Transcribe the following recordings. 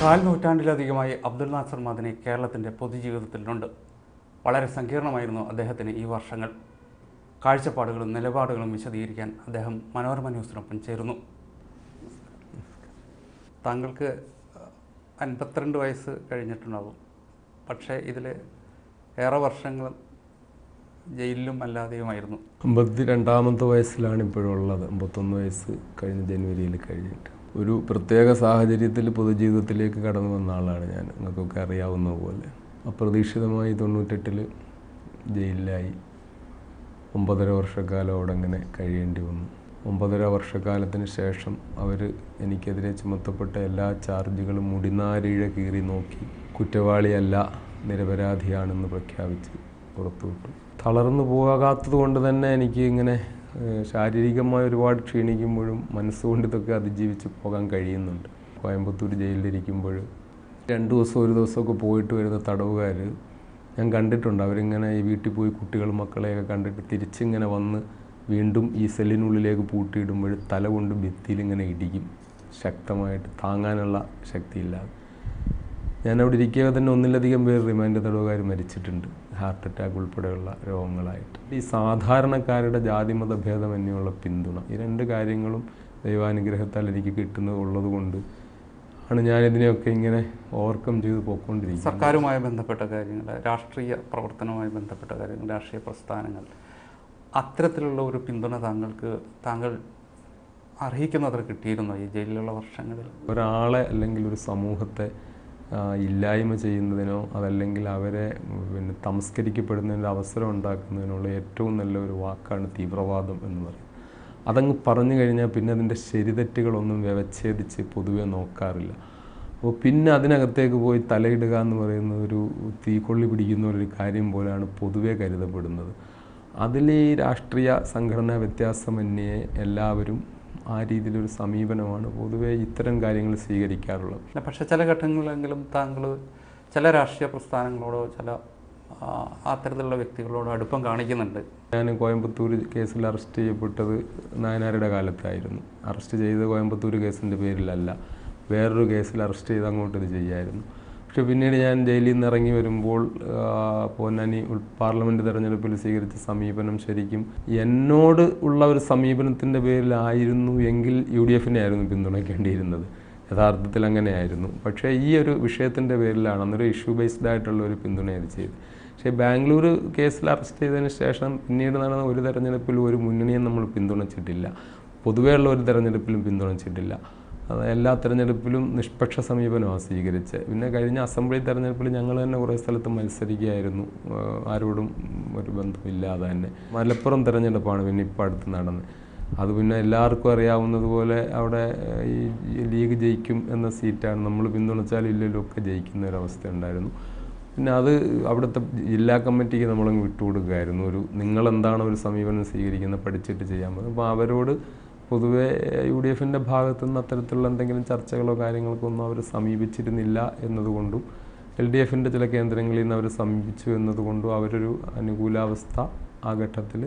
കാൽ നൂറ്റാണ്ടിലധികമായി അബ്ദുൽ നാസർ മദനി കേരളത്തിൻ്റെ പൊതുജീവിതത്തിലുണ്ട് വളരെ സങ്കീർണമായിരുന്നു അദ്ദേഹത്തിന് ഈ വർഷങ്ങൾ കാഴ്ചപ്പാടുകളും നിലപാടുകളും വിശദീകരിക്കാൻ അദ്ദേഹം മനോരമ ന്യൂസിനൊപ്പം ചേരുന്നു താങ്കൾക്ക് അൻപത്തിരണ്ട് വയസ്സ് കഴിഞ്ഞിട്ടുണ്ടാവും പക്ഷേ ഇതിൽ ഏറെ വർഷങ്ങൾ ജയിലിലും അല്ലാതെയുമായിരുന്നു അമ്പത്തി രണ്ടാമത്തെ വയസ്സിലാണ് ഇപ്പോഴുള്ളത് അമ്പത്തൊന്ന് വയസ്സ് കഴിഞ്ഞ ജനുവരിയിൽ കഴിഞ്ഞിട്ട് ഒരു പ്രത്യേക സാഹചര്യത്തിൽ പൊതുജീവിതത്തിലേക്ക് കടന്നു വന്ന ആളാണ് ഞാൻ നിങ്ങൾക്കൊക്കെ അറിയാവുന്ന പോലെ അപ്രതീക്ഷിതമായി തൊണ്ണൂറ്റെട്ടിൽ ജയിലിലായി ഒമ്പതര വർഷക്കാലം അവിടെ അങ്ങനെ കഴിയേണ്ടി വന്നു ഒമ്പതര വർഷക്കാലത്തിന് ശേഷം അവർ എനിക്കെതിരെ ചുമത്തപ്പെട്ട എല്ലാ ചാർജുകളും മുടിനാരിഴ കീറി നോക്കി കുറ്റവാളിയല്ല നിരപരാധിയാണെന്ന് പ്രഖ്യാപിച്ച് പുറത്തുവിട്ടു തളർന്നു പോകാത്തത് കൊണ്ട് തന്നെ എനിക്ക് ഇങ്ങനെ ഏഹ്, ശാരീരികമായി ഒരുപാട് ക്ഷീണിക്കുമ്പോഴും മനസ്സുകൊണ്ട് ഇതൊക്കെ അതിജീവിച്ച് പോകാൻ കഴിയുന്നുണ്ട് കോയമ്പത്തൂർ ജയിലിലിരിക്കുമ്പോൾ രണ്ട് ദിവസം ഒരു ദിവസമൊക്കെ പോയിട്ട് വരുന്ന തടവുകാർ ഞാൻ കണ്ടിട്ടുണ്ട് അവരിങ്ങനെ ഈ വീട്ടിൽ പോയി കുട്ടികളും മക്കളെയൊക്കെ കണ്ടിട്ട് തിരിച്ചിങ്ങനെ വന്ന് വീണ്ടും ഈ സെല്ലിനുള്ളിലേക്ക് പൂട്ടിയിടുമ്പോൾ തല കൊണ്ട് ഭിത്തിയിൽ ഇങ്ങനെ ഇടിക്കും ശക്തമായിട്ട് താങ്ങാനുള്ള ശക്തിയില്ലാതെ ഞാൻ അവിടെ ഇരിക്കുക തന്നെ ഒന്നിലധികം പേർ റിമാൻഡ് തടവുകാർ മരിച്ചിട്ടുണ്ട് ഹാർട്ട് അറ്റാക്ക് ഉൾപ്പെടെയുള്ള രോഗങ്ങളായിട്ട് ഈ സാധാരണക്കാരുടെ ജാതിമത ഭേദമന്യുള്ള പിന്തുണ ഈ രണ്ട് കാര്യങ്ങളും ദൈവാനുഗ്രഹത്താൽ എനിക്ക് കിട്ടുന്നത് ഉള്ളത് കൊണ്ട് ആണ് ഞാനിതിനെയൊക്കെ ഇങ്ങനെ ഓവർകം ചെയ്ത് പോയിക്കൊണ്ടിരിക്കുന്നത് സർക്കാരുമായി ബന്ധപ്പെട്ട കാര്യങ്ങൾ രാഷ്ട്രീയ പ്രവർത്തനവുമായി ബന്ധപ്പെട്ട കാര്യങ്ങൾ രാഷ്ട്രീയ പ്രസ്ഥാനങ്ങൾ അത്തരത്തിലുള്ള ഒരു പിന്തുണ താങ്കൾക്ക് താങ്കൾ അർഹിക്കുന്നത്ര കിട്ടിയിരുന്നോ ഈ ജയിലിലുള്ള വർഷങ്ങളിൽ ഒരാളെ അല്ലെങ്കിൽ ഒരു സമൂഹത്തെ ആ, ഇല്ലായ്മ ചെയ്യുന്നതിനോ അതല്ലെങ്കിൽ അവരെ ഉം, പിന്നെ തമസ്കരിക്കപ്പെടുന്നതിന് അവസരം ഉണ്ടാക്കുന്നതിനുള്ള ഏറ്റവും നല്ല ഒരു വാക്കാണ് തീവ്രവാദം എന്ന് പറയും അതങ്ങ് പറഞ്ഞു കഴിഞ്ഞാൽ പിന്നെ അതിൻ്റെ ശരിതെറ്റുകളൊന്നും വ്യവച്ഛേദിച്ച് പൊതുവെ നോക്കാറില്ല അപ്പോൾ പിന്നെ അതിനകത്തേക്ക് പോയി തലയിടുക എന്ന് പറയുന്നത് ഒരു തീക്കൊള്ളി പിടിക്കുന്ന ഒരു കാര്യം പോലെയാണ് പൊതുവെ കരുതപ്പെടുന്നത് അതിൽ ഈ രാഷ്ട്രീയ സംഘടനാ വ്യത്യാസമന്യേ എല്ലാവരും ആ രീതിയിലൊരു സമീപനമാണ് പൊതുവെ ഇത്തരം കാര്യങ്ങൾ സ്വീകരിക്കാറുള്ളത് അല്ല, പക്ഷേ ചില ഘട്ടങ്ങളിലെങ്കിലും താങ്കൾ ചില രാഷ്ട്രീയ പ്രസ്ഥാനങ്ങളോടോ ചില ആ, അത്തരത്തിലുള്ള വ്യക്തികളോടോ അടുപ്പം കാണിക്കുന്നുണ്ട് ഞാൻ കോയമ്പത്തൂർ കേസിൽ അറസ്റ്റ് ചെയ്യപ്പെട്ടത് നായനാരുടെ കാലത്തായിരുന്നു അറസ്റ്റ് ചെയ്ത് കോയമ്പത്തൂർ കേസിൻ്റെ പേരിലല്ല വേറൊരു കേസിൽ അറസ്റ്റ് ചെയ്ത് അങ്ങോട്ട് ഇത് ചെയ്യായിരുന്നു പക്ഷെ പിന്നീട് ഞാൻ ജയിലിൽ നിന്ന് ഇറങ്ങി വരുമ്പോൾ ആ, പൊന്നാനി ഉൾ- പാർലമെൻറ്റ് തെരഞ്ഞെടുപ്പിൽ സ്വീകരിച്ച സമീപനം ശരിക്കും എന്നോട് ഉള്ള ഒരു സമീപനത്തിൻ്റെ പേരിലായിരുന്നു എങ്കിൽ യു ഡി എഫിനെ ആയിരുന്നു പിന്തുണയ്ക്കേണ്ടിയിരുന്നത് യഥാർത്ഥത്തിൽ അങ്ങനെയായിരുന്നു പക്ഷേ ഈ ഒരു വിഷയത്തിൻ്റെ പേരിലാണ് അന്നൊരു ഇഷ്യൂ ബേസ്ഡ് ആയിട്ടുള്ള ഒരു പിന്തുണ ഇത് ചെയ്ത് പക്ഷേ ബാംഗ്ലൂർ കേസിൽ അറസ്റ്റ് ചെയ്തതിന് ശേഷം പിന്നീട് നടന്ന ഒരു തെരഞ്ഞെടുപ്പിലും ഒരു മുന്നണിയും നമ്മൾ പിന്തുണച്ചിട്ടില്ല പൊതുവെയുള്ള ഒരു തെരഞ്ഞെടുപ്പിലും പിന്തുണച്ചിട്ടില്ല അത് എല്ലാ തെരഞ്ഞെടുപ്പിലും നിഷ്പക്ഷ സമീപനമാണ് സ്വീകരിച്ചത് പിന്നെ കഴിഞ്ഞ അസംബ്ലി തെരഞ്ഞെടുപ്പിൽ ഞങ്ങൾ തന്നെ കുറേ സ്ഥലത്ത് മത്സരിക്കുകയായിരുന്നു ആഹ് ആരോടും ഒരു ബന്ധമില്ലാതെ തന്നെ മലപ്പുറം തെരഞ്ഞെടുപ്പാണ് പിന്നെ ഇപ്പോൾ അടുത്ത് നടന്നത് അത് പിന്നെ എല്ലാവർക്കും അറിയാവുന്നതുപോലെ അവിടെ ഏഹ്, ഈ ലീഗ് ജയിക്കും എന്ന സീറ്റാണ് നമ്മൾ പിന്തുണച്ചാലും ഇല്ലെങ്കിലും ഒക്കെ ജയിക്കുന്ന ഒരവസ്ഥ ഉണ്ടായിരുന്നു പിന്നെ അത് അവിടുത്തെ ജില്ലാ കമ്മിറ്റിക്ക് നമ്മളങ്ങ് വിട്ടുകൊടുക്കുകയായിരുന്നു ഒരു നിങ്ങളെന്താണോ ഒരു സമീപനം സ്വീകരിക്കുന്നത് പഠിച്ചിട്ട് ചെയ്യാൻ പറ്റും അപ്പോൾ അവരോട് പൊതുവേ യു ഡി എഫിൻ്റെ ഭാഗത്തു നിന്ന് അത്തരത്തിലുള്ള എന്തെങ്കിലും ചർച്ചകളോ കാര്യങ്ങൾക്കോ ഒന്നും അവർ സമീപിച്ചിരുന്നില്ല എന്നതുകൊണ്ടും എൽ ഡി എഫിൻ്റെ ചില കേന്ദ്രങ്ങളിൽ നിന്ന് അവർ സമീപിച്ചു എന്നതുകൊണ്ടും അവരൊരു അനുകൂലാവസ്ഥ ആ ഘട്ടത്തിൽ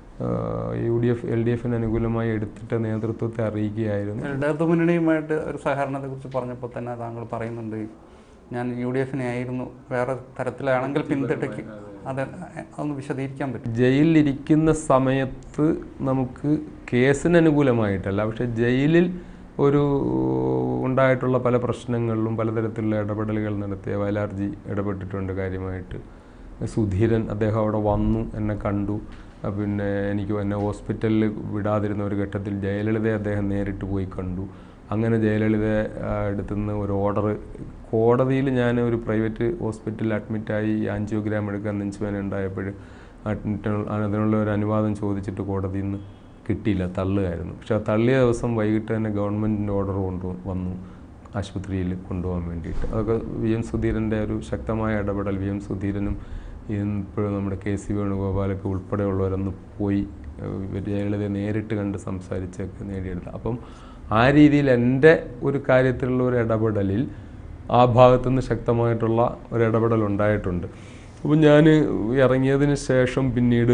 U D F L D എഫിന് അനുകൂലമായി എടുത്തിട്ട് നേതൃത്വത്തെ അറിയിക്കുകയായിരുന്നു ഇടതു മുന്നണിയുമായിട്ട് ഒരു സഹകരണത്തെക്കുറിച്ച് പറഞ്ഞപ്പോൾ തന്നെ താങ്കൾ പറയുന്നുണ്ട് ഞാൻ യു ഡി എഫിനെ ആയിരുന്നു വേറെ തരത്തിലാണെങ്കിൽ പിന്തുണയ്ക്ക് അത് അതൊന്ന് വിശദീകരിക്കാൻ പറ്റും ജയിലിലിരിക്കുന്ന സമയത്ത് നമുക്ക് കേസിന് അനുകൂലമായിട്ടല്ല പക്ഷെ ജയിലിൽ ഒരു ഉണ്ടായിട്ടുള്ള പല പ്രശ്നങ്ങളിലും പലതരത്തിലുള്ള ഇടപെടലുകൾ നടത്തിയ വയലാർജി ഇടപെട്ടിട്ടുണ്ട് കാര്യമായിട്ട് സുധീരൻ അദ്ദേഹം അവിടെ വന്നു എന്നെ കണ്ടു ആ, പിന്നെ എനിക്ക് എന്നെ ഹോസ്പിറ്റലിൽ വിടാതിരുന്ന ഒരു ഘട്ടത്തിൽ ജയലളിതയെ അദ്ദേഹം നേരിട്ട് പോയി കണ്ടു അങ്ങനെ ജയലളിത അടുത്തുനിന്ന് ഒരു ഓർഡർ കോടതിയിൽ ഞാൻ ഒരു പ്രൈവറ്റ് ഹോസ്പിറ്റലിൽ അഡ്മിറ്റായി ആൻജിയോഗ്രാം എടുക്കാൻ നെഞ്ചുവേന ഉണ്ടായപ്പോൾ അഡ്മിറ്റ് അതിനുള്ള ഒരു അനുവാദം ചോദിച്ചിട്ട് കോടതിയിൽ നിന്ന് കിട്ടിയില്ല തള്ളുകയായിരുന്നു പക്ഷെ ആ തള്ളിയ ദിവസം വൈകിട്ട് തന്നെ ഗവൺമെൻറ്റിൻ്റെ ഓർഡർ കൊണ്ട് വന്നു ആശുപത്രിയിൽ കൊണ്ടുപോകാൻ വേണ്ടിയിട്ട് അതൊക്കെ വി എം സുധീരൻ്റെ ഒരു ശക്തമായ ഇടപെടൽ വി എം സുധീരനും ഇപ്പോഴും നമ്മുടെ കെ സി വേണുഗോപാലൊക്കെ ഉൾപ്പെടെയുള്ളവരൊന്ന് പോയി ഏഹ് ജയലളിതയെ നേരിട്ട് കണ്ട് സംസാരിച്ചൊക്കെ നേടിയെടുത്ത അപ്പം ആ രീതിയിൽ എൻ്റെ ഒരു കാര്യത്തിലുള്ള ഒരു ഇടപെടലിൽ ആ ഭാഗത്തുനിന്ന് ശക്തമായിട്ടുള്ള ഒരു ഇടപെടൽ ഉണ്ടായിട്ടുണ്ട് അപ്പം ഞാൻ ഇറങ്ങിയതിന് ശേഷം പിന്നീട്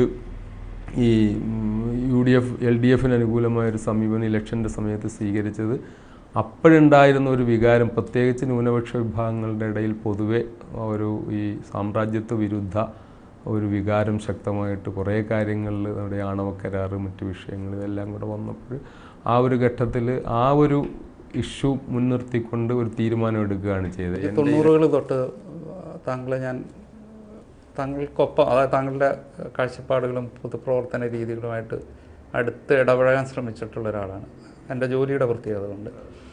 ഈ U D F L D എഫിന് അനുകൂലമായ ഒരു സമീപനം ഇലക്ഷൻ്റെ സമയത്ത് സ്വീകരിച്ചത് അപ്പോഴുണ്ടായിരുന്ന ഒരു വികാരം പ്രത്യേകിച്ച് ന്യൂനപക്ഷ വിഭാഗങ്ങളുടെ ഇടയിൽ പൊതുവെ ഒരു ഈ സാമ്രാജ്യത്വ വിരുദ്ധ ഒരു വികാരം ശക്തമായിട്ട് കുറേ കാര്യങ്ങളിൽ നമ്മുടെ ആണവ കരാറ് മറ്റു വിഷയങ്ങൾ ഇതെല്ലാം കൂടെ വന്നപ്പോൾ ആ ഒരു ഘട്ടത്തിൽ ആ ഒരു ഇഷ്യൂ മുൻനിർത്തിക്കൊണ്ട് ഒരു തീരുമാനം എടുക്കുകയാണ് ചെയ്തത് ഈ തൊണ്ണൂറുകൾ തൊട്ട് താങ്കളെ ഞാൻ താങ്കൾക്കൊപ്പം അതായത് താങ്കളുടെ കാഴ്ചപ്പാടുകളും പൊതുപ്രവർത്തന രീതികളുമായിട്ട് അടുത്ത് ഇടപഴകാൻ ശ്രമിച്ചിട്ടുള്ള ഒരാളാണ് എൻ്റെ ജോലിയുടെ പ്രത്യേകത കൊണ്ട്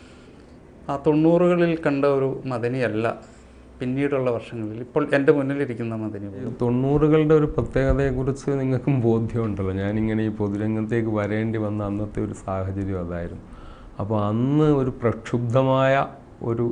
ആ തൊണ്ണൂറുകളിൽ കണ്ട ഒരു മദനിയല്ല പിന്നീടുള്ള വർഷങ്ങളിൽ ഇപ്പോൾ എൻ്റെ മുന്നിലിരിക്കുന്ന മദനി പോലും. തൊണ്ണൂറുകളുടെ ഒരു പ്രത്യേകതയെക്കുറിച്ച് നിങ്ങൾക്കും ബോധ്യമുണ്ടല്ലോ ഞാനിങ്ങനെ ഈ പൊതുരംഗത്തേക്ക് വരേണ്ടി വന്ന അന്നത്തെ ഒരു സാഹചര്യം അതായിരുന്നു അപ്പോൾ അന്ന് ഒരു പ്രക്ഷുബ്ധമായ ഒരു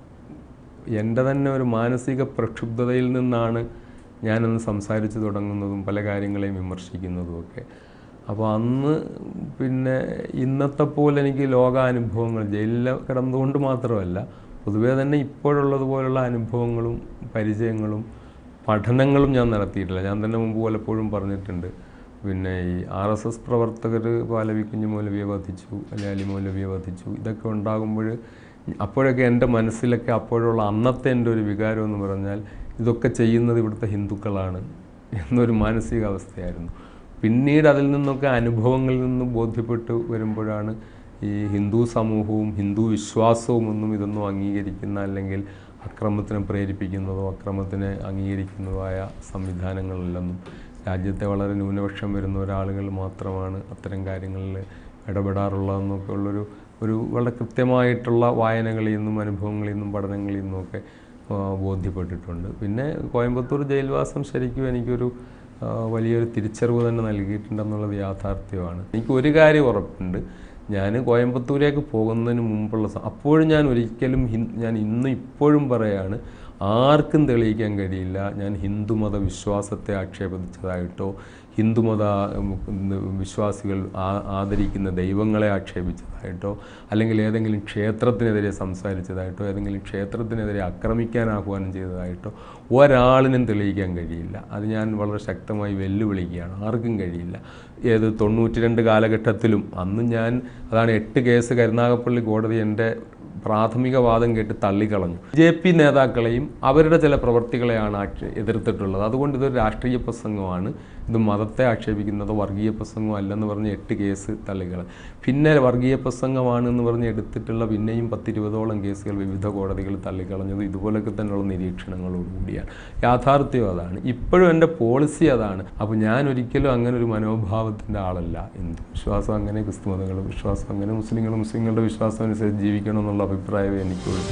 എൻ്റെ തന്നെ ഒരു മാനസിക പ്രക്ഷുബ്ധതയിൽ നിന്നാണ് ഞാനന്ന് സംസാരിച്ചു തുടങ്ങുന്നതും പല കാര്യങ്ങളെയും വിമർശിക്കുന്നതും ഒക്കെ അപ്പോൾ അന്ന് പിന്നെ ഇന്നത്തെ പോലെ എനിക്ക് ലോകാനുഭവങ്ങൾ ജയിലിൽ കിടന്നുകൊണ്ട് മാത്രമല്ല പൊതുവേ തന്നെ ഇപ്പോഴുള്ളതുപോലുള്ള അനുഭവങ്ങളും പരിചയങ്ങളും പഠനങ്ങളും ഞാൻ നടത്തിയിട്ടില്ല ഞാൻ തന്നെ മുമ്പ് പലപ്പോഴും പറഞ്ഞിട്ടുണ്ട് പിന്നെ ഈ ആർ എസ് എസ് പ്രവർത്തകർ പാലവി കുഞ്ഞു മൗലവിയെ വധിച്ചു അല്ലെങ്കിൽ അലി മൗലവിയെ വധിച്ചു ഇതൊക്കെ ഉണ്ടാകുമ്പോൾ അപ്പോഴൊക്കെ എൻ്റെ മനസ്സിലൊക്കെ അപ്പോഴുള്ള അന്നത്തെ എൻ്റെ ഒരു വികാരം എന്ന് പറഞ്ഞാൽ ഇതൊക്കെ ചെയ്യുന്നത് ഇവിടുത്തെ ഹിന്ദുക്കളാണ് എന്നൊരു മാനസികാവസ്ഥയായിരുന്നു പിന്നീട് അതിൽ നിന്നൊക്കെ അനുഭവങ്ങളിൽ നിന്ന് ബോധ്യപ്പെട്ട് വരുമ്പോഴാണ് ഈ ഹിന്ദു സമൂഹവും ഹിന്ദു വിശ്വാസവും ഒന്നും ഇതൊന്നും അംഗീകരിക്കുന്ന അല്ലെങ്കിൽ അക്രമത്തിന് പ്രേരിപ്പിക്കുന്നതോ അക്രമത്തിന് അംഗീകരിക്കുന്നതായ സംവിധാനങ്ങളില്ലെന്നും രാജ്യത്തെ വളരെ ന്യൂനപക്ഷം വരുന്ന ഒരാളുകൾ മാത്രമാണ് അത്തരം കാര്യങ്ങളിൽ ഇടപെടാറുള്ളതെന്നൊക്കെ ഉള്ളൊരു ഒരു വളരെ കൃത്യമായിട്ടുള്ള വായനകളിൽ നിന്നും അനുഭവങ്ങളിൽ നിന്നും പഠനങ്ങളിൽ നിന്നുമൊക്കെ ആ, ബോധ്യപ്പെട്ടിട്ടുണ്ട് പിന്നെ കോയമ്പത്തൂർ ജയിൽവാസം ശരിക്കും എനിക്കൊരു ആ, വലിയൊരു തിരിച്ചറിവ് തന്നെ നൽകിയിട്ടുണ്ടെന്നുള്ളത് യാഥാർത്ഥ്യമാണ് എനിക്ക് ഒരു കാര്യം ഉറപ്പുണ്ട് ഞാൻ കോയമ്പത്തൂരേക്ക് പോകുന്നതിന് മുമ്പുള്ള സ- അപ്പോഴും ഞാൻ ഒരിക്കലും ഹിൻ ഞാൻ ഇന്ന് ഇപ്പോഴും പറയാണ് ആർക്കും തെളിയിക്കാൻ കഴിയില്ല ഞാൻ ഹിന്ദുമത വിശ്വാസത്തെ ആക്ഷേപിച്ചതായിട്ടോ ഹിന്ദുമത ഉം, ഉം, വിശ്വാസികൾ ആ- ആദരിക്കുന്ന ദൈവങ്ങളെ ആക്ഷേപിച്ചതായിട്ടോ അല്ലെങ്കിൽ ഏതെങ്കിലും ക്ഷേത്രത്തിനെതിരെ സംസാരിച്ചതായിട്ടോ ഏതെങ്കിലും ക്ഷേത്രത്തിനെതിരെ ആക്രമിക്കാൻ ആഹ്വാനം ചെയ്തതായിട്ടോ ഒരാളിനും തെളിയിക്കാൻ കഴിയില്ല അത് ഞാൻ വളരെ ശക്തമായി വെല്ലുവിളിക്കുകയാണ് ആർക്കും കഴിയില്ല ഏത് തൊണ്ണൂറ്റി രണ്ട് കാലഘട്ടത്തിലും അന്ന് ഞാൻ അതാണ് എട്ട് കേസ് കരുനാഗപ്പള്ളി കോടതി എൻ്റെ പ്രാഥമിക വാദം കേട്ട് തള്ളിക്കളഞ്ഞു ജെ പി നേതാക്കളെയും അവരുടെ ചില പ്രവർത്തികളെയാണ് ആക്ഷേ എതിർത്തിട്ടുള്ളത് അതുകൊണ്ട് ഇതൊരു രാഷ്ട്രീയ പ്രസംഗമാണ് ഇത് മതത്തെ ആക്ഷേപിക്കുന്നതോ വർഗീയ പ്രസംഗമോ അല്ലെന്ന് പറഞ്ഞ് എട്ട് കേസ് തള്ളിക്കളഞ്ഞു പിന്നെ വർഗീയ പ്രസംഗമാണ് എന്ന് പറഞ്ഞ് എടുത്തിട്ടുള്ള പിന്നെയും പത്തിരുപതോളം കേസുകൾ വിവിധ കോടതികൾ തള്ളിക്കളഞ്ഞത് ഇതുപോലൊക്കെ തന്നെയുള്ള നിരീക്ഷണങ്ങളോടുകൂടിയാണ് യാഥാർത്ഥ്യം അതാണ് ഇപ്പോഴും എൻ്റെ പോളിസി അതാണ് അപ്പോൾ ഞാൻ ഒരിക്കലും അങ്ങനെ ഒരു മനോഭാവത്തിൻ്റെ ആളല്ല ഹിന്ദു വിശ്വാസം അങ്ങനെ ക്രിസ്തു മതങ്ങളുടെ വിശ്വാസം അങ്ങനെ മുസ്ലിങ്ങൾ മുസ്ലിങ്ങളുടെ വിശ്വാസം അനുസരിച്ച് ജീവിക്കണം എന്നുള്ള അഭിപ്രായമേ എനിക്കുള്ളൂ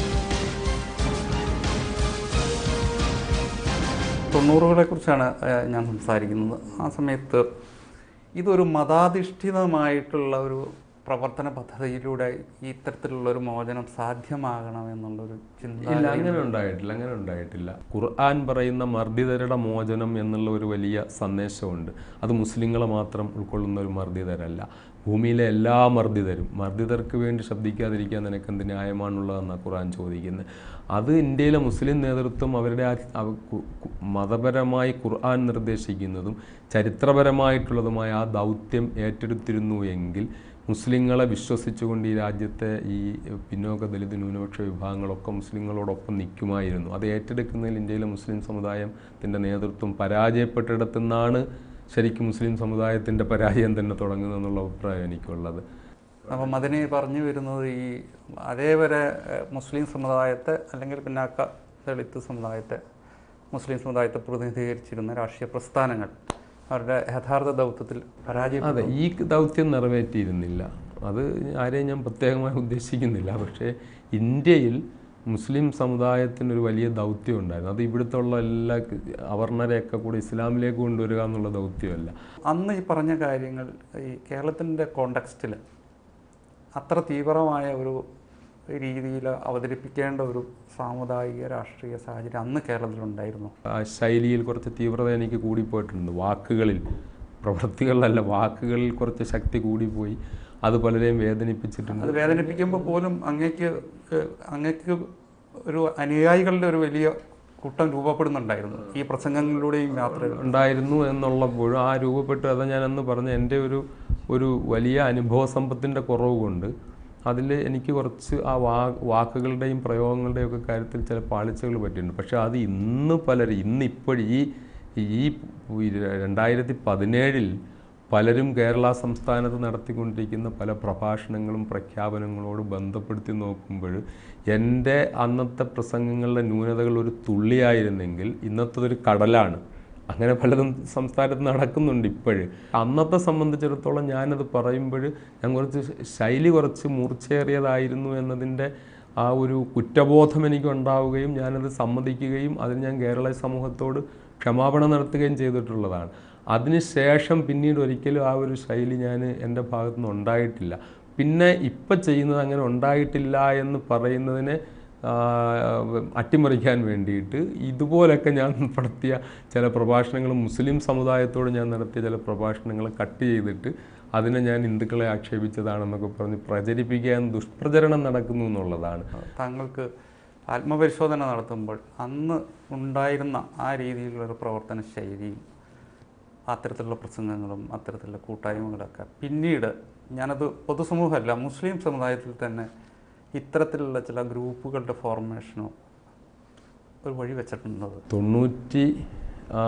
തൊണ്ണൂറുകളെ കുറിച്ചാണ് ഏഹ്, ഞാൻ സംസാരിക്കുന്നത് ആ സമയത്ത് ഇതൊരു മതാധിഷ്ഠിതമായിട്ടുള്ള ഒരു പ്രവർത്തന പദ്ധതിയിലൂടെ ഇത്തരത്തിലുള്ള ഒരു മോചനം സാധ്യമാകണമെന്നുള്ളൊരു ചിന്ത ഇല്ല അങ്ങനെ ഉണ്ടായിട്ടില്ല അങ്ങനെ ഉണ്ടായിട്ടില്ല ഖുർആൻ പറയുന്ന മർദ്ദിതരുടെ മോചനം എന്നുള്ള ഒരു വലിയ സന്ദേശമുണ്ട് അത് മുസ്ലിങ്ങളെ മാത്രം ഉൾക്കൊള്ളുന്ന ഒരു മർദ്ദിതരല്ല ഭൂമിയിലെ എല്ലാ മർദ്ദിതരും മർദ്ദിതർക്ക് വേണ്ടി ശബ്ദിക്കാതിരിക്കാൻ നിനക്ക് എന്ത് ന്യായമാണുള്ളതെന്നാണ് ഖുർആൻ ചോദിക്കുന്നത് അത് ഇന്ത്യയിലെ മുസ്ലിം നേതൃത്വം അവരുടെ ആ അവ- കു- കു- മതപരമായി ഖുർആൻ നിർദ്ദേശിക്കുന്നതും ചരിത്രപരമായിട്ടുള്ളതുമായ ആ ദൗത്യം ഏറ്റെടുത്തിരുന്നു എങ്കിൽ മുസ്ലിങ്ങളെ വിശ്വസിച്ചുകൊണ്ട് ഈ രാജ്യത്തെ ഈ പിന്നോക്ക ദലിത് ന്യൂനപക്ഷ വിഭാഗങ്ങളൊക്കെ മുസ്ലിങ്ങളോടൊപ്പം നിൽക്കുമായിരുന്നു അത് ഏറ്റെടുക്കുന്നതിൽ ഇന്ത്യയിലെ മുസ്ലിം സമുദായത്തിൻ്റെ നേതൃത്വം പരാജയപ്പെട്ടിടത്തുനിന്നാണ് ശരിക്കും മുസ്ലിം സമുദായത്തിൻ്റെ പരാജയം തന്നെ തുടങ്ങുന്നതെന്നുള്ള അഭിപ്രായം എനിക്കുള്ളത് അപ്പം അതിനെ പറഞ്ഞു വരുന്നത് ഈ അതേവരെ ഏഹ്, മുസ്ലിം സമുദായത്തെ അല്ലെങ്കിൽ പിന്നാക്ക ദളിത് സമുദായത്തെ മുസ്ലിം സമുദായത്തെ പ്രതിനിധീകരിച്ചിരുന്ന രാഷ്ട്രീയ പ്രസ്ഥാനങ്ങൾ അവരുടെ യഥാർത്ഥ ദൗത്യത്തിൽ പരാജയം അതെ ഈ ദൗത്യം നിറവേറ്റിയിരുന്നില്ല അത് ആരെയും ഞാൻ പ്രത്യേകമായി ഉദ്ദേശിക്കുന്നില്ല പക്ഷേ ഇന്ത്യയിൽ മുസ്ലിം സമുദായത്തിനൊരു വലിയ ദൗത്യം ഉണ്ടായിരുന്നു അത് ഇവിടുത്തെ ഉള്ള എല്ലാ അവർണരെയൊക്കെ കൂടി ഇസ്ലാമിലേക്ക് കൊണ്ടുവരിക എന്നുള്ള ദൗത്യമല്ല അന്ന് ഈ പറഞ്ഞ കാര്യങ്ങൾ ഈ കേരളത്തിൻ്റെ കോണ്ടക്സ്റ്റിൽ അത്ര തീവ്രമായ ഒരു രീതിയിൽ അവതരിപ്പിക്കേണ്ട ഒരു സാമുദായിക രാഷ്ട്രീയ സാഹചര്യം അന്ന് കേരളത്തിലുണ്ടായിരുന്നു ആ ശൈലിയിൽ കുറച്ച് തീവ്രത എനിക്ക് കൂടിപ്പോയിട്ടുണ്ട് വാക്കുകളിൽ പ്രവൃത്തികളിലല്ല വാക്കുകളിൽ കുറച്ച് ശക്തി കൂടിപ്പോയി അത് പലരെയും വേദനിപ്പിച്ചിട്ടുണ്ട് അത് വേദനിപ്പിക്കുമ്പോൾ പോലും അങ്ങേക്ക് ഏഹ്, അങ്ങേക്ക് ഒരു അനുയായികളുടെ ഒരു വലിയ കൂട്ടം രൂപപ്പെടുന്നുണ്ടായിരുന്നു ഈ പ്രസംഗങ്ങളിലൂടെയും യാത്രകൾ ഉണ്ടായിരുന്നു എന്നുള്ളപ്പോഴും ആ രൂപപ്പെട്ട് അതാ ഞാൻ അന്ന് പറഞ്ഞ എൻ്റെ ഒരു ഒരു വലിയ അനുഭവ സമ്പത്തിൻ്റെ കുറവ് കൊണ്ട് അതിൽ എനിക്ക് കുറച്ച് ആ വാ വാക്കുകളുടെയും പ്രയോഗങ്ങളുടെയും ഒക്കെ കാര്യത്തിൽ ചില പാളിച്ചകൾ പറ്റിയിട്ടുണ്ട് പക്ഷേ അത് ഇന്ന് പലരും ഇന്ന് ഇപ്പോഴും ഈ ഈ രണ്ടായിരത്തി പതിനേഴിൽ പലരും കേരള സംസ്ഥാനത്ത് നടത്തിക്കൊണ്ടിരിക്കുന്ന പല പ്രഭാഷണങ്ങളും പ്രഖ്യാപനങ്ങളോട് ബന്ധപ്പെടുത്തി നോക്കുമ്പോൾ എൻ്റെ അന്നത്തെ പ്രസംഗങ്ങളുടെ ന്യൂനതകൾ ഒരു തുള്ളിയായിരുന്നെങ്കിൽ ഇന്നത്തതൊരു കടലാണ് അങ്ങനെ പലതും സംസ്ഥാനത്ത് നടക്കുന്നുണ്ട് ഇപ്പോഴും അന്നത്തെ സംബന്ധിച്ചിടത്തോളം ഞാനത് പറയുമ്പോൾ ഞാൻ കുറച്ച് ശൈലി കുറച്ച് മൂർച്ചയേറിയതായിരുന്നു എന്നതിൻ്റെ ആ ഒരു കുറ്റബോധം എനിക്ക് ഉണ്ടാവുകയും ഞാനത് സമ്മതിക്കുകയും അതിന് ഞാൻ കേരള സമൂഹത്തോട് ക്ഷമാപണം നടത്തുകയും ചെയ്തിട്ടുള്ളതാണ് അതിനുശേഷം പിന്നീട് ഒരിക്കലും ആ ഒരു ശൈലി ഞാൻ എൻ്റെ ഭാഗത്തുനിന്ന് ഉണ്ടായിട്ടില്ല പിന്നെ ഇപ്പം ചെയ്യുന്നത് അങ്ങനെ ഉണ്ടായിട്ടില്ല എന്ന് പറയുന്നതിനെ ആ, അട്ടിമറിക്കാൻ വേണ്ടിയിട്ട് ഇതുപോലൊക്കെ ഞാൻ നടത്തിയ ചില പ്രഭാഷണങ്ങൾ മുസ്ലിം സമുദായത്തോട് ഞാൻ നടത്തിയ ചില പ്രഭാഷണങ്ങൾ കട്ട് ചെയ്തിട്ട് അതിനെ ഞാൻ ഹിന്ദുക്കളെ ആക്ഷേപിച്ചതാണെന്നൊക്കെ പറഞ്ഞ് പ്രചരിപ്പിക്കാൻ ദുഷ്പ്രചരണം നടക്കുന്നു എന്നുള്ളതാണ് താങ്കൾക്ക് ആത്മപരിശോധന നടത്തുമ്പോൾ അന്ന് ഉണ്ടായിരുന്ന ആ രീതിയിലുള്ള പ്രവർത്തന ശൈലിയും അത്തരത്തിലുള്ള പ്രസംഗങ്ങളും അത്തരത്തിലുള്ള കൂട്ടായ്മകളൊക്കെ പിന്നീട് ഞാനത് പൊതുസമൂഹമല്ല മുസ്ലിം സമുദായത്തിൽ തന്നെ ഇത്തരത്തിലുള്ള ചില ഗ്രൂപ്പുകളുടെ ഫോർമേഷനോ ഒരു വഴി വെച്ചിട്ടുണ്ടത് തൊണ്ണൂറ്റി ആ,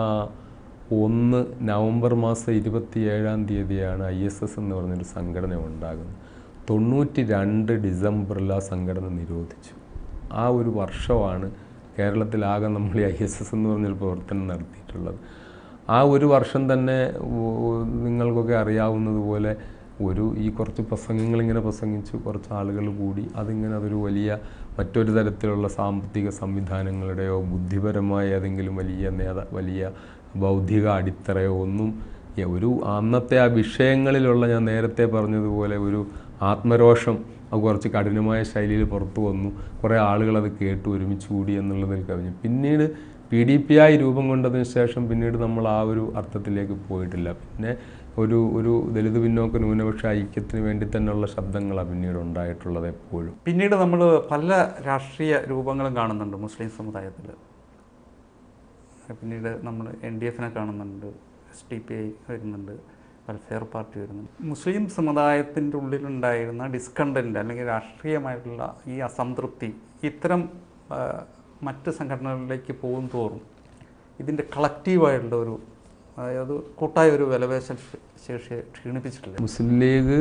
ഒന്ന് നവംബർ മാസം ഇരുപത്തി ഏഴാം തീയതിയാണ് ഐ എസ് എസ് എന്ന് പറഞ്ഞൊരു സംഘടന ഉണ്ടാകുന്നത് തൊണ്ണൂറ്റി രണ്ട് ഡിസംബറിൽ ആ സംഘടന നിരോധിച്ചു ആ ഒരു വർഷമാണ് കേരളത്തിലാകെ നമ്മൾ ഈ ഐ എസ് എസ് എന്ന് പറഞ്ഞൊരു പ്രവർത്തനം നടത്തിയിട്ടുള്ളത് ആ ഒരു വർഷം തന്നെ ഉ- നിങ്ങൾക്കൊക്കെ അറിയാവുന്നതുപോലെ ഒരു ഈ കുറച്ച് പ്രസംഗങ്ങൾ ഇങ്ങനെ പ്രസംഗിച്ചു കുറച്ച് ആളുകൾ കൂടി അതിങ്ങനെ അതൊരു വലിയ മറ്റൊരു തരത്തിലുള്ള സാമ്പത്തിക സംവിധാനങ്ങളുടെയോ ബുദ്ധിപരമായ ഏതെങ്കിലും വലിയ നേത വലിയ ബൗദ്ധിക അടിത്തറയോ ഒന്നും ഈ ഒരു അന്നത്തെ ആ വിഷയങ്ങളിലുള്ള ഞാൻ നേരത്തെ പറഞ്ഞതുപോലെ ഒരു ആത്മരോഷം അത് കുറച്ച് കഠിനമായ ശൈലിയിൽ പുറത്തു വന്നു കുറേ ആളുകൾ അത് കേട്ടു ഒരുമിച്ച് കൂടി എന്നുള്ളതിൽ കവിഞ്ഞു പിന്നീട് പി ഡി പി ആയി രൂപം കൊണ്ടതിന് ശേഷം പിന്നീട് നമ്മൾ ആ ഒരു അർത്ഥത്തിലേക്ക് പോയിട്ടില്ല പിന്നെ ഒരു ഒരു ദലിത് പിന്നോക്ക ന്യൂനപക്ഷ ഐക്യത്തിന് വേണ്ടി തന്നെയുള്ള ശബ്ദങ്ങളാണ് പിന്നീട് ഉണ്ടായിട്ടുള്ളത് എപ്പോഴും പിന്നീട് നമ്മൾ പല രാഷ്ട്രീയ രൂപങ്ങളും കാണുന്നുണ്ട് മുസ്ലിം സമുദായത്തിൽ പിന്നീട് നമ്മൾ എൻ ഡി എഫിനെ കാണുന്നുണ്ട് എസ് ടി പി ഐ വരുന്നുണ്ട് വെൽഫെയർ പാർട്ടി വരുന്നുണ്ട് മുസ്ലിം സമുദായത്തിൻ്റെ ഉള്ളിലുണ്ടായിരുന്ന ഡിസ്കണ്ടൻറ്റ് അല്ലെങ്കിൽ രാഷ്ട്രീയമായിട്ടുള്ള ഈ അസംതൃപ്തി ഇത്തരം ആ, മറ്റ് സംഘടനകളിലേക്ക് പോകും തോറും ഇതിൻ്റെ കളക്റ്റീവായിട്ടുള്ള ഒരു അതായത് കൂട്ടായ ഒരു വിലപേശൽ ശേഷിയെ ക്ഷീണിപ്പിച്ചിട്ടില്ല മുസ്ലിം ലീഗ്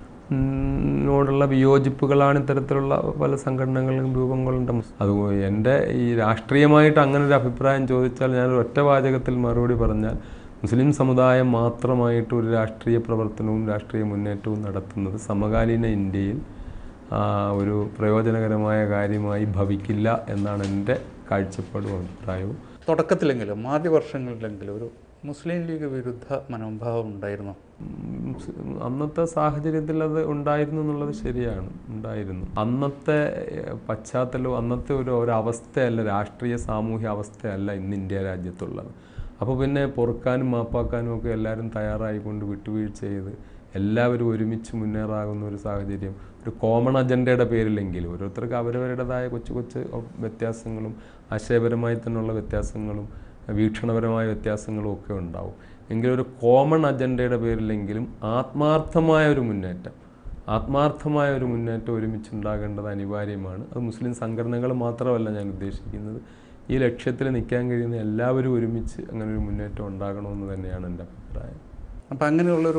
നോടുള്ള വിയോജിപ്പുകളാണ് ഇത്തരത്തിലുള്ള പല സംഘടനകളിലും രൂപം കൊള്ളേണ്ട അത് എൻ്റെ ഈ രാഷ്ട്രീയമായിട്ട് അങ്ങനെ ഒരു അഭിപ്രായം ചോദിച്ചാൽ ഞാൻ ഒരു ഒറ്റ വാചകത്തിൽ മറുപടി പറഞ്ഞാൽ മുസ്ലിം സമുദായം മാത്രമായിട്ട് ഒരു രാഷ്ട്രീയ പ്രവർത്തനവും രാഷ്ട്രീയ മുന്നേറ്റവും നടത്തുന്നത് സമകാലീന ഇന്ത്യയിൽ ആ, ഒരു പ്രയോജനകരമായ കാര്യമായി ഭവിക്കില്ല എന്നാണ് എൻ്റെ കാഴ്ചപ്പാടും അഭിപ്രായവും തുടക്കത്തിലെങ്കിലും ആദ്യ വർഷങ്ങളിലെങ്കിലും ഒരു മുസ്ലിം ലീഗ് വിരുദ്ധ മനോഭാവം ഉണ്ടായിരുന്നു ഉം, സ് അന്നത്തെ സാഹചര്യത്തിൽ അത് ഉണ്ടായിരുന്നു എന്നുള്ളത് ശരിയാണ് ഉണ്ടായിരുന്നു അന്നത്തെ ഏഹ്, പശ്ചാത്തലവും അന്നത്തെ ഒരു ഒരു അവസ്ഥയല്ല രാഷ്ട്രീയ സാമൂഹ്യ അവസ്ഥയല്ല ഇന്ന് ഇന്ത്യ രാജ്യത്തുള്ളത് അപ്പോൾ പിന്നെ പൊറുക്കാനും മാപ്പാക്കാനും ഒക്കെ എല്ലാവരും തയ്യാറായിക്കൊണ്ട് വിട്ടുവീഴ്ച ചെയ്ത് എല്ലാവരും ഒരുമിച്ച് മുന്നേറാകുന്ന ഒരു സാഹചര്യം ഒരു കോമൺ അജണ്ടയുടെ പേരിലെങ്കിലും ഓരോരുത്തർക്ക് അവരവരുടേതായ കൊച്ചു കൊച്ചു വ്യത്യാസങ്ങളും ആശയപരമായി തന്നെയുള്ള വ്യത്യാസങ്ങളും വീക്ഷണപരമായ വ്യത്യാസങ്ങളും ഒക്കെ ഉണ്ടാവും എങ്കിലും ഒരു കോമൺ അജണ്ടയുടെ പേരിലെങ്കിലും ആത്മാർത്ഥമായ ഒരു മുന്നേറ്റം ആത്മാർത്ഥമായ ഒരു മുന്നേറ്റം ഒരുമിച്ചുണ്ടാകേണ്ടത് അനിവാര്യമാണ് അത് മുസ്ലിം സംഘടനകൾ മാത്രമല്ല ഞാൻ ഉദ്ദേശിക്കുന്നത് ഈ ലക്ഷ്യത്തിൽ നിൽക്കാൻ കഴിയുന്ന എല്ലാവരും ഒരുമിച്ച് അങ്ങനെ ഒരു മുന്നേറ്റം ഉണ്ടാകണമെന്ന് തന്നെയാണ് എൻ്റെ അഭിപ്രായം അപ്പം അങ്ങനെയുള്ളൊരു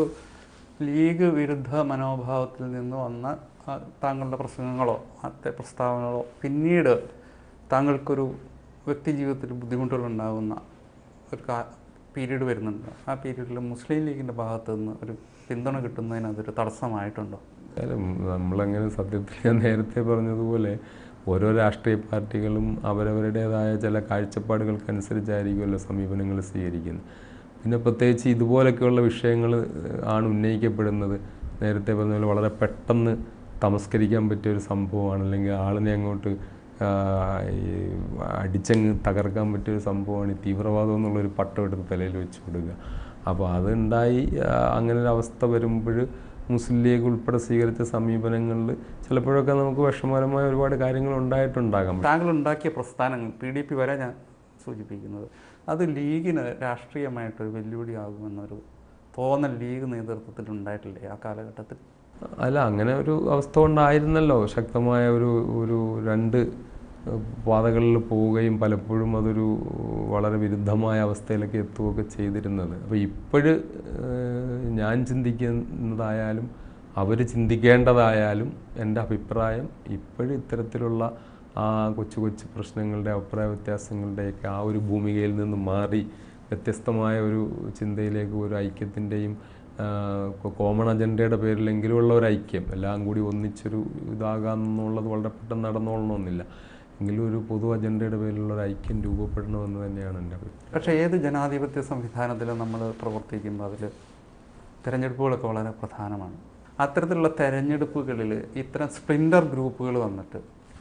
ലീഗ് വിരുദ്ധ മനോഭാവത്തിൽ നിന്ന് വന്ന ആ, താങ്കളുടെ പ്രസംഗങ്ങളോ അത്തെ പ്രസ്താവനകളോ പിന്നീട് താങ്കൾക്കൊരു വ്യക്തി ജീവിതത്തിൽ ബുദ്ധിമുട്ടുകൾ ഉണ്ടാകുന്ന ഒരു കാ പീരീഡ് വരുന്നുണ്ട് ആ പീരീഡിൽ മുസ്ലിം ലീഗിൻ്റെ ഭാഗത്തു നിന്ന് ഒരു പിന്തുണ കിട്ടുന്നതിന് അതൊരു തടസ്സമായിട്ടുണ്ടോ എന്തായാലും നമ്മളങ്ങനെ സത്യത്തിൽ ഞാൻ നേരത്തെ പറഞ്ഞതുപോലെ ഓരോ രാഷ്ട്രീയ പാർട്ടികളും അവരവരുടേതായ ചില കാഴ്ചപ്പാടുകൾക്കനുസരിച്ചായിരിക്കുമല്ലോ സമീപനങ്ങൾ സ്വീകരിക്കുന്നത് പിന്നെ പ്രത്യേകിച്ച് ഇതുപോലൊക്കെയുള്ള വിഷയങ്ങൾ ആണ് ഉന്നയിക്കപ്പെടുന്നത് നേരത്തെ പറഞ്ഞ പോലെ വളരെ പെട്ടെന്ന് തമസ്കരിക്കാൻ പറ്റിയ ഒരു സംഭവമാണ് അല്ലെങ്കിൽ ആളിനെ അങ്ങോട്ട് ആ, ഈ അടിച്ചങ്ങ് തകർക്കാൻ പറ്റിയ ഒരു സംഭവമാണ് ഈ തീവ്രവാദം എന്നുള്ളൊരു പട്ടം എടുത്ത് തലയിൽ വെച്ച് കൊടുക്കുക അപ്പോൾ അതുണ്ടായി ആ, അങ്ങനെ ഒരു അവസ്ഥ വരുമ്പോൾ മുസ്ലിം ലീഗ് ഉൾപ്പെടെ സ്വീകരിച്ച സമീപനങ്ങളിൽ ചിലപ്പോഴൊക്കെ നമുക്ക് വിഷമകരമായ ഒരുപാട് കാര്യങ്ങൾ ഉണ്ടായിട്ടുണ്ടാകാം താങ്കൾ ഉണ്ടാക്കിയ പ്രസ്ഥാനങ്ങൾ പി ഡി പി വരെ ഞാൻ സൂചിപ്പിക്കുന്നത് അത് ലീഗിന് രാഷ്ട്രീയമായിട്ടൊരു വെല്ലുവിളിയാകുമെന്നൊരു തോന്നൽ ലീഗ് നേതൃത്വത്തിൽ ഉണ്ടായിട്ടില്ലേ ആ കാലഘട്ടത്തിൽ അല്ല അങ്ങനെ ഒരു അവസ്ഥ കൊണ്ടായിരുന്നല്ലോ ശക്തമായ ഒരു ഒരു രണ്ട് പാതകളിൽ പോവുകയും പലപ്പോഴും അതൊരു വളരെ വിരുദ്ധമായ അവസ്ഥയിലൊക്കെ എത്തുകയൊക്കെ ചെയ്തിരുന്നത് അപ്പോൾ ഇപ്പോഴ് ഞാൻ ചിന്തിക്കുന്നതായാലും അവർ ചിന്തിക്കേണ്ടതായാലും എൻ്റെ അഭിപ്രായം ഇപ്പോഴും ഇത്തരത്തിലുള്ള ആ കൊച്ചു കൊച്ചു പ്രശ്നങ്ങളുടെ അഭിപ്രായ വ്യത്യാസങ്ങളുടെയൊക്കെ ആ ഒരു ഭൂമികയിൽ നിന്ന് മാറി വ്യത്യസ്തമായ ഒരു ചിന്തയിലേക്ക് ഒരു ഐക്യത്തിൻ്റെയും കോമൺ അജണ്ടയുടെ പേരിലെങ്കിലും ഉള്ള ഒരു ഐക്യം എല്ലാം കൂടി ഒന്നിച്ചൊരു ഇതാകാമെന്നുള്ളത് വളരെ പെട്ടെന്ന് നടന്നോളണമെന്നില്ല എങ്കിലും ഒരു പൊതു അജണ്ടയുടെ പേരിലുള്ള ഒരു ഐക്യം രൂപപ്പെടണമെന്ന് തന്നെയാണ് എൻ്റെ അഭിപ്രായം പക്ഷേ ഏത് ജനാധിപത്യ സംവിധാനത്തിലും നമ്മൾ പ്രവർത്തിക്കുമ്പോൾ അതിൽ തിരഞ്ഞെടുപ്പുകളൊക്കെ വളരെ പ്രധാനമാണ് അത്തരത്തിലുള്ള തെരഞ്ഞെടുപ്പുകളിൽ ഇത്തരം സ്പ്രിൻ്റർ ഗ്രൂപ്പുകൾ വന്നിട്ട്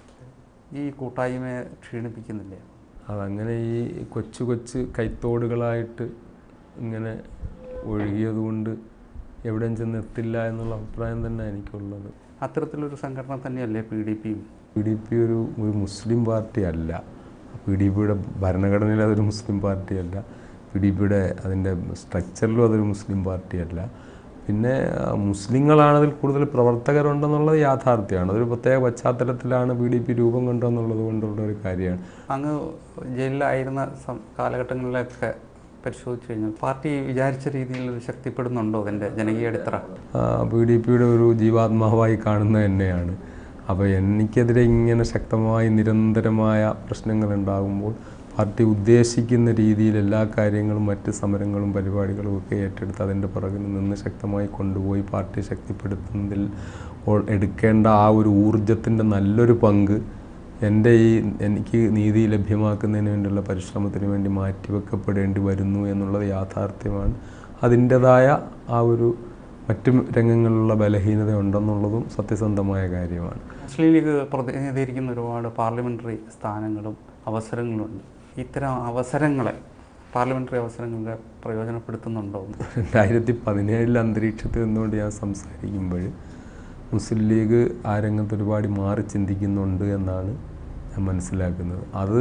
ഈ കൂട്ടായ്മയെ ക്ഷീണിപ്പിക്കുന്നില്ലേ അതങ്ങനെ ഈ കൊച്ചു കൊച്ചു കൈത്തോടുകളായിട്ട് ഇങ്ങനെ ഒഴുകിയതുകൊണ്ട് എവിടെയും ചെന്ന് എത്തില്ല എന്നുള്ള അഭിപ്രായം തന്നെ എനിക്കുള്ളത് അത്തരത്തിലൊരു സംഘടന തന്നെയല്ലേ പി ഡി പിയും പി ഡി പി ഒരു ഒരു മുസ്ലിം പാർട്ടി അല്ല പി ഡി പിയുടെ ഭരണഘടനയിൽ അതൊരു മുസ്ലിം പാർട്ടിയല്ല പി ഡി പിയുടെ അതിൻ്റെ സ്ട്രക്ചറിലും അതൊരു മുസ്ലിം പാർട്ടിയല്ല പിന്നെ ആ, മുസ്ലിങ്ങളാണ് അതിൽ കൂടുതൽ പ്രവർത്തകരുണ്ടെന്നുള്ളത് യാഥാർത്ഥ്യമാണ് അതൊരു പ്രത്യേക പശ്ചാത്തലത്തിലാണ് പി ഡി പി രൂപം കൊണ്ടെന്നുള്ളത് കൊണ്ടുള്ള ഒരു കാര്യമാണ് അങ്ങ് ജയിലിലായിരുന്ന സം- കാലഘട്ടങ്ങളിലൊക്കെ പരിശോധിച്ചു കഴിഞ്ഞാൽ പാർട്ടി വിചാരിച്ച രീതിയിൽ ഇത് ശക്തിപ്പെടുന്നുണ്ടോ അതിൻ്റെ ജനകീയ അടിത്തറ പി ഡി പിയുടെ ഒരു ജീവാത്മാവായി കാണുന്നത് തന്നെയാണ് അപ്പോൾ എനിക്കെതിരെ ഇങ്ങനെ ശക്തമായി നിരന്തരമായ പ്രശ്നങ്ങൾ ഉണ്ടാകുമ്പോൾ പാർട്ടി ഉദ്ദേശിക്കുന്ന രീതിയിൽ എല്ലാ കാര്യങ്ങളും മറ്റ് സമരങ്ങളും പരിപാടികളും ഒക്കെ ഏറ്റെടുത്ത് അതിൻ്റെ പുറകിൽ നിന്ന് ശക്തമായി കൊണ്ടുപോയി പാർട്ടി ശക്തിപ്പെടുത്തുന്നതിൽ ഓ- എടുക്കേണ്ട ആ ഒരു ഊർജത്തിൻ്റെ നല്ലൊരു പങ്ക് എൻ്റെ ഈ എനിക്ക് നീതി ലഭ്യമാക്കുന്നതിന് വേണ്ടിയുള്ള പരിശ്രമത്തിന് വേണ്ടി മാറ്റിവെക്കപ്പെടേണ്ടി വരുന്നു എന്നുള്ളത് യാഥാർത്ഥ്യമാണ് അതിൻ്റെതായ ആ ഒരു മറ്റു രംഗങ്ങളിലുള്ള ബലഹീനത ഉണ്ടെന്നുള്ളതും സത്യസന്ധമായ കാര്യമാണ് മുസ്ലിം ലീഗ് പ്രതിനിധീകരിക്കുന്ന ഒരുപാട് പാർലമെൻ്ററി സ്ഥാനങ്ങളും അവസരങ്ങളുണ്ട് ഇത്തരം അവസരങ്ങളെ പാർലമെൻ്ററി അവസരങ്ങളെ പ്രയോജനപ്പെടുത്തുന്നുണ്ടോ എന്ന് രണ്ടായിരത്തി പതിനേഴിൽ അന്തരീക്ഷത്തിൽ നിന്നുകൊണ്ട് ഞാൻ സംസാരിക്കുമ്പോൾ മുസ്ലിം ലീഗ് ആ രംഗത്ത് ഒരുപാട് മാറി ചിന്തിക്കുന്നുണ്ട് എന്നാണ് ഞാൻ മനസ്സിലാക്കുന്നത് അത്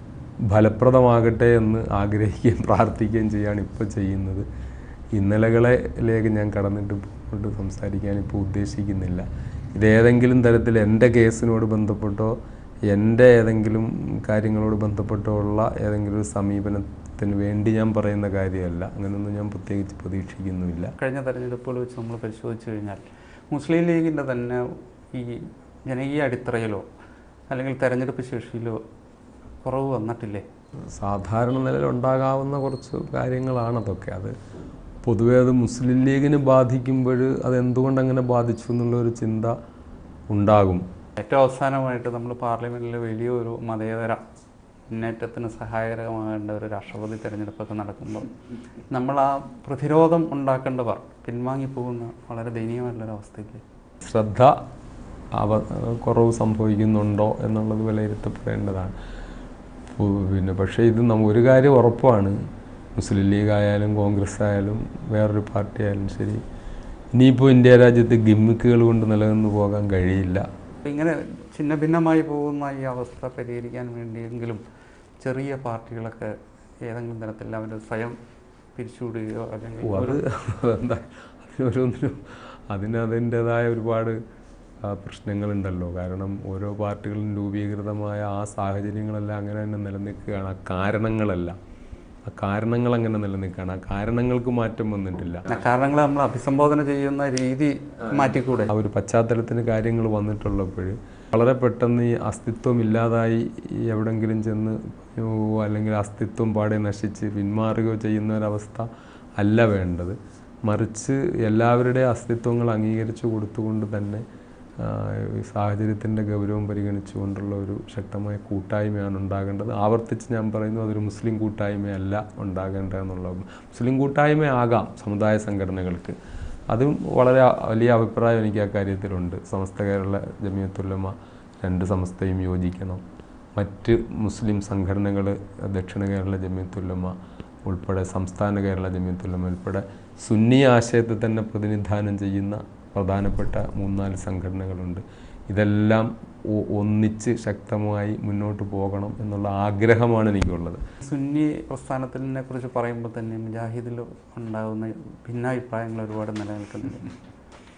ഫലപ്രദമാകട്ടെ എന്ന് ആഗ്രഹിക്കുകയും പ്രാർത്ഥിക്കുകയും ചെയ്യാണ് ഇപ്പോൾ ചെയ്യുന്നത് ഇന്നലകളിലേക്ക് ഞാൻ കടന്നിട്ട് കൊണ്ട് സംസാരിക്കാൻ ഇപ്പോൾ ഉദ്ദേശിക്കുന്നില്ല ഇതേതെങ്കിലും തരത്തിൽ എൻ്റെ കേസിനോട് ബന്ധപ്പെട്ടോ എൻ്റെ ഏതെങ്കിലും കാര്യങ്ങളോട് ബന്ധപ്പെട്ടോ ഉള്ള ഏതെങ്കിലും ഒരു സമീപനത്തിന് വേണ്ടി ഞാൻ പറയുന്ന കാര്യമല്ല അങ്ങനെയൊന്നും ഞാൻ പ്രത്യേകിച്ച് പ്രതീക്ഷിക്കുന്നുമില്ല കഴിഞ്ഞ തെരഞ്ഞെടുപ്പുകൾ വെച്ച് നമ്മൾ പരിശോധിച്ച് കഴിഞ്ഞാൽ മുസ്ലിം ലീഗിൻ്റെ തന്നെ ഈ ജനകീയ അടിത്തറയിലോ അല്ലെങ്കിൽ തെരഞ്ഞെടുപ്പ് ശേഷിയിലോ കുറവ് വന്നിട്ടില്ലേ സാധാരണ നിലയിൽ ഉണ്ടാകാവുന്ന കുറച്ച് കാര്യങ്ങളാണ് അതൊക്കെ അത് പൊതുവേ അത് മുസ്ലിം ലീഗിന് ബാധിക്കുമ്പോൾ അത് എന്തുകൊണ്ട് അങ്ങനെ ബാധിച്ചു എന്നുള്ള ഒരു ചിന്ത ഉണ്ടാകും ഏറ്റവും അവസാനമായിട്ട് നമ്മൾ പാർലമെൻറ്റിൽ വലിയൊരു മതേതര മുന്നേറ്റത്തിന് സഹായകരമാകേണ്ട ഒരു രാഷ്ട്രപതി തിരഞ്ഞെടുപ്പൊക്കെ നടക്കുമ്പോൾ നമ്മൾ ആ പ്രതിരോധം ഉണ്ടാക്കേണ്ടവർ പിൻവാങ്ങിപ്പോകുന്ന വളരെ ദയനീയമായിട്ടുള്ളൊരു അവസ്ഥയില്ലേ ശ്രദ്ധ അവ കുറവ് സംഭവിക്കുന്നുണ്ടോ എന്നുള്ളത് വിലയിരുത്തപ്പെടേണ്ടതാണ് പു- പിന്നെ പക്ഷേ ഇത് നമ്മ ഒരു കാര്യം ഉറപ്പാണ് മുസ്ലിം ലീഗ് ആയാലും കോൺഗ്രസ് ആയാലും വേറൊരു പാർട്ടി ആയാലും ശരി ഇനിയിപ്പോൾ ഇന്ത്യ രാജ്യത്ത് ഗിമ്മിക്കുകൾ കൊണ്ട് നിലനിന്ന് പോകാൻ കഴിയില്ല അപ്പോൾ ഇങ്ങനെ ഛിന്ന ഭിന്നമായി പോകുന്ന ഈ അവസ്ഥ പരിഹരിക്കാൻ വേണ്ടിയെങ്കിലും ചെറിയ പാർട്ടികളൊക്കെ ഏതെങ്കിലും തരത്തിൽ അവർ സ്വയം പിരിച്ചുവിടുകയോ അല്ലെങ്കിൽ ഓ, അത് അതെന്താ അതിനോരോന്നിനും അതിന് അതിൻ്റെതായ ഒരുപാട് ആ, പ്രശ്നങ്ങളുണ്ടല്ലോ കാരണം ഓരോ പാർട്ടികളും രൂപീകൃതമായ ആ സാഹചര്യങ്ങളെല്ലാം അങ്ങനെ തന്നെ നിലനിൽക്കുകയാണ് ആ കാരണങ്ങളെല്ലാം ആ കാരണങ്ങൾ അങ്ങനെ നിലനിൽക്കുകയാണ് ആ കാരണങ്ങൾക്ക് മാറ്റം വന്നിട്ടില്ല ആ കാരണങ്ങൾ നമ്മൾ അഭിസംബോധന ചെയ്യുന്ന രീതി മാറ്റിക്കൂടെ ആ ഒരു പശ്ചാത്തലത്തിന് കാര്യങ്ങൾ വന്നിട്ടുള്ളപ്പോൾ വളരെ പെട്ടെന്ന് ഈ അസ്തിത്വം ഇല്ലാതായി ഈ എവിടെങ്കിലും ചെന്ന് പോവുകയോ അല്ലെങ്കിൽ അസ്തിത്വം പാടെ നശിച്ച് പിന്മാറുകയോ ചെയ്യുന്ന ഒരവസ്ഥ അല്ല വേണ്ടത് മറിച്ച് എല്ലാവരുടെയും അസ്തിത്വങ്ങൾ അംഗീകരിച്ചു കൊടുത്തുകൊണ്ട് തന്നെ ആ, ഈ സാഹചര്യത്തിൻ്റെ ഗൗരവം പരിഗണിച്ചുകൊണ്ടുള്ള ഒരു ശക്തമായ കൂട്ടായ്മയാണ് ഉണ്ടാകേണ്ടത് ആവർത്തിച്ച് ഞാൻ പറയുന്നു അതൊരു മുസ്ലിം കൂട്ടായ്മയല്ല ഉണ്ടാകേണ്ടതെന്നുള്ള മുസ്ലിം കൂട്ടായ്മയാകാം സമുദായ സംഘടനകൾക്ക് അതും വളരെ വലിയ അഭിപ്രായം എനിക്ക് ആ കാര്യത്തിലുണ്ട് സമസ്ത കേരള ജമിയത്തുല്ലമ രണ്ട് സമസ്തയും യോജിക്കണം മറ്റ് മുസ്ലിം സംഘടനകൾ ദക്ഷിണ കേരള ജമിയത്തുല്ലമ ഉൾപ്പെടെ സംസ്ഥാന കേരള ജമിയത്തുല്ലമ ഉൾപ്പെടെ സുന്നി ആശയത്തെ തന്നെ പ്രതിനിധാനം ചെയ്യുന്ന പ്രധാനപ്പെട്ട മൂന്നാല് സംഘടനകളുണ്ട് ഇതെല്ലാം ഒ- ഒന്നിച്ച് ശക്തമായി മുന്നോട്ട് പോകണം എന്നുള്ള ആഗ്രഹമാണ് എനിക്കുള്ളത് സുന്നി പ്രസ്ഥാനത്തിനെ കുറിച്ച് പറയുമ്പോൾ തന്നെ മുജാഹിദിൽ ഉണ്ടാകുന്ന ഭിന്നാഭിപ്രായങ്ങൾ ഒരുപാട് നിലനിൽക്കുന്നുണ്ട്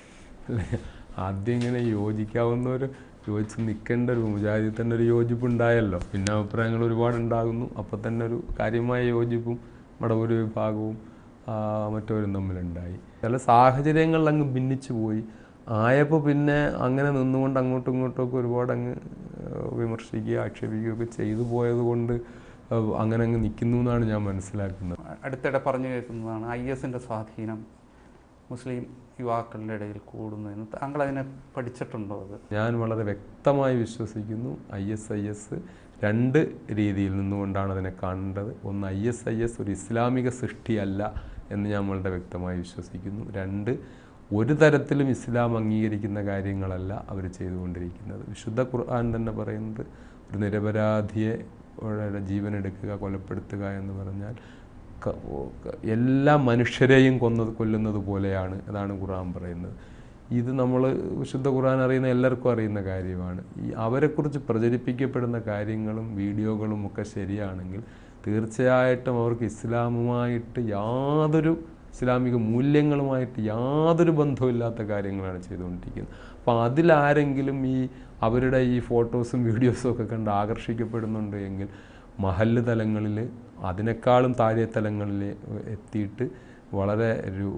അല്ലേ ആദ്യം ഇങ്ങനെ യോജിക്കാവുന്നവർ യോജിച്ച് നിൽക്കേണ്ട ഒരു മുജാഹിദിൽ തന്നെ ഒരു യോജിപ്പ് ഉണ്ടായല്ലോ പിന്നെ അഭിപ്രായങ്ങൾ ഒരുപാട് ഉണ്ടാകുന്നു അപ്പോൾ തന്നെ ഒരു കാര്യമായ യോജിപ്പും മടവൂര് വിഭാഗവും ആ, മറ്റവരും തമ്മിലുണ്ടായി ചില സാഹചര്യങ്ങളിൽ അങ്ങ് ഭിന്നിച്ചു പോയി ആയപ്പോൾ പിന്നെ അങ്ങനെ നിന്നുകൊണ്ട് അങ്ങോട്ടും ഇങ്ങോട്ടും ഒക്കെ ഒരുപാട് അങ്ങ് ഏഹ്, വിമർശിക്കുകയോ ആക്ഷേപിക്കുകയൊക്കെ ചെയ്തു പോയത് കൊണ്ട് ഏഹ്, അങ്ങനെ അങ്ങ് നിൽക്കുന്നു എന്നാണ് ഞാൻ മനസ്സിലാക്കുന്നത് അടുത്തിടെ പറഞ്ഞു കേൾക്കുന്നതാണ് ഐ എസിൻ്റെ സ്വാധീനം മുസ്ലിം യുവാക്കളുടെ ഇടയിൽ കൂടുന്നതിന് താങ്കൾ അതിനെ പഠിച്ചിട്ടുണ്ടോ അത് ഞാൻ വളരെ വ്യക്തമായി വിശ്വസിക്കുന്നു ഐ എസ് ഐ എസ് രണ്ട് രീതിയിൽ നിന്നുകൊണ്ടാണ് അതിനെ കാണേണ്ടത് ഒന്ന് ഐ എസ് ഐ എസ് ഒരു ഇസ്ലാമിക സൃഷ്ടിയല്ല എന്ന് ഞാൻ വളരെ വ്യക്തമായി വിശ്വസിക്കുന്നു രണ്ട് ഒരു തരത്തിലും ഇസ്ലാം അംഗീകരിക്കുന്ന കാര്യങ്ങളല്ല അവർ ചെയ്തുകൊണ്ടിരിക്കുന്നത് വിശുദ്ധ ഖുർആൻ തന്നെ പറയുന്നത് ഒരു നിരപരാധിയെ ഉള്ള ജീവൻ എടുക്കുക കൊലപ്പെടുത്തുക എന്ന് പറഞ്ഞാൽ ക- ഓ- ക- എല്ലാ മനുഷ്യരെയും കൊന്നത് കൊല്ലുന്നത് പോലെയാണ് അതാണ് ഖുർആൻ പറയുന്നത് ഇത് നമ്മൾ വിശുദ്ധ ഖുർആൻ അറിയുന്ന എല്ലാവർക്കും അറിയുന്ന കാര്യമാണ് ഈ അവരെക്കുറിച്ച് പ്രചരിപ്പിക്കപ്പെടുന്ന കാര്യങ്ങളും വീഡിയോകളും ഒക്കെ ശരിയാണെങ്കിൽ തീർച്ചയായിട്ടും അവർക്ക് ഇസ്ലാമുമായിട്ട് യാതൊരു ഇസ്ലാമിക മൂല്യങ്ങളുമായിട്ട് യാതൊരു ബന്ധവുമില്ലാത്ത കാര്യങ്ങളാണ് ചെയ്തുകൊണ്ടിരിക്കുന്നത് അപ്പോൾ അതിലാരെങ്കിലും ഈ അവരുടെ ഈ ഫോട്ടോസും വീഡിയോസും ഒക്കെ കണ്ട് ആകർഷിക്കപ്പെടുന്നുണ്ട് എങ്കിൽ മഹല്ല് തലങ്ങളിൽ അതിനേക്കാളും താഴെ തലങ്ങളിൽ എത്തിയിട്ട് വളരെ ഒരു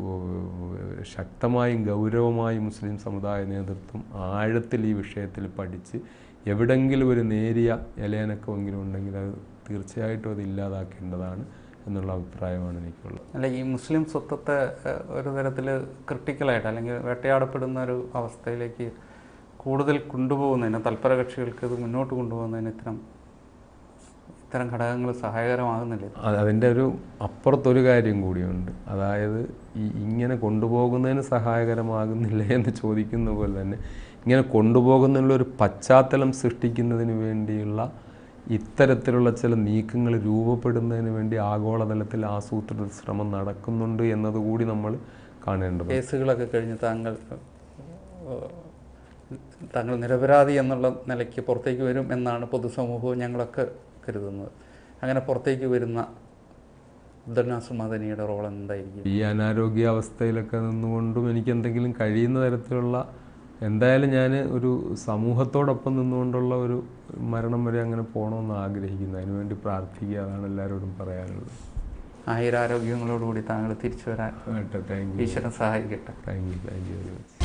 ശക്തമായും ഗൗരവമായും മുസ്ലിം സമുദായ നേതൃത്വം ആഴത്തിൽ ഈ വിഷയത്തിൽ പഠിച്ച് എവിടെങ്കിലും ഒരു നേരിയ ഇലയനക്കമെങ്കിലും ഉണ്ടെങ്കിൽ അത് തീർച്ചയായിട്ടും അത് ഇല്ലാതാക്കേണ്ടതാണ് എന്നുള്ള അഭിപ്രായമാണ് എനിക്കുള്ളത് അല്ല ഈ മുസ്ലിം സ്വത്വത്തെ ഏഹ്, ഒരു തരത്തിൽ ക്രിട്ടിക്കലായിട്ട് അല്ലെങ്കിൽ വേട്ടയാടപ്പെടുന്ന ഒരു അവസ്ഥയിലേക്ക് കൂടുതൽ കൊണ്ടുപോകുന്നതിന് തൽപര കക്ഷികൾക്ക് ഇത് മുന്നോട്ട് കൊണ്ടുപോകുന്നതിന് ഇത്തരം ഇത്തരം ഘടകങ്ങൾ സഹായകരമാകുന്നില്ല അത് അതിൻ്റെ ഒരു അപ്പുറത്തൊരു കാര്യം കൂടിയുണ്ട് അതായത് ഈ ഇങ്ങനെ കൊണ്ടുപോകുന്നതിന് സഹായകരമാകുന്നില്ല എന്ന് ചോദിക്കുന്ന പോലെ തന്നെ ഇങ്ങനെ കൊണ്ടുപോകുന്നതിനുള്ള ഒരു പശ്ചാത്തലം സൃഷ്ടിക്കുന്നതിന് വേണ്ടിയുള്ള ഇത്തരത്തിലുള്ള ചില നീക്കങ്ങൾ രൂപപ്പെടുന്നതിന് വേണ്ടി ആഗോളതലത്തിൽ ആസൂത്രിത ശ്രമം നടക്കുന്നുണ്ട് എന്നതുകൂടി നമ്മൾ കാണേണ്ടത് കേസുകളൊക്കെ കഴിഞ്ഞ് താങ്കൾ ഏഹ്, താങ്കൾ നിരപരാധി എന്നുള്ള നിലയ്ക്ക് പുറത്തേക്ക് വരും എന്നാണ് പൊതുസമൂഹവും ഞങ്ങളൊക്കെ കരുതുന്നത് അങ്ങനെ പുറത്തേക്ക് വരുന്ന അബ്ദുൽ മദനിയുടെ റോൾ എന്തായിരിക്കും ഈ അനാരോഗ്യാവസ്ഥയിലൊക്കെ നിന്നുകൊണ്ടും എനിക്ക് എന്തെങ്കിലും കഴിയുന്ന തരത്തിലുള്ള എന്തായാലും ഞാൻ ഒരു സമൂഹത്തോടൊപ്പം നിന്നുകൊണ്ടുള്ള ഒരു മരണം വരെ അങ്ങനെ പോകണമെന്ന് ആഗ്രഹിക്കുന്നു അതിനുവേണ്ടി പ്രാർത്ഥിക്കുക അതാണ് എല്ലാവരോടും പറയാനുള്ളത് ആയുരാരോഗ്യങ്ങളോടുകൂടി താങ്കൾ തിരിച്ചു വരാൻ താങ്ക് യു ഈശ്വരൻ സഹായിക്കട്ടെ thank you thank you very much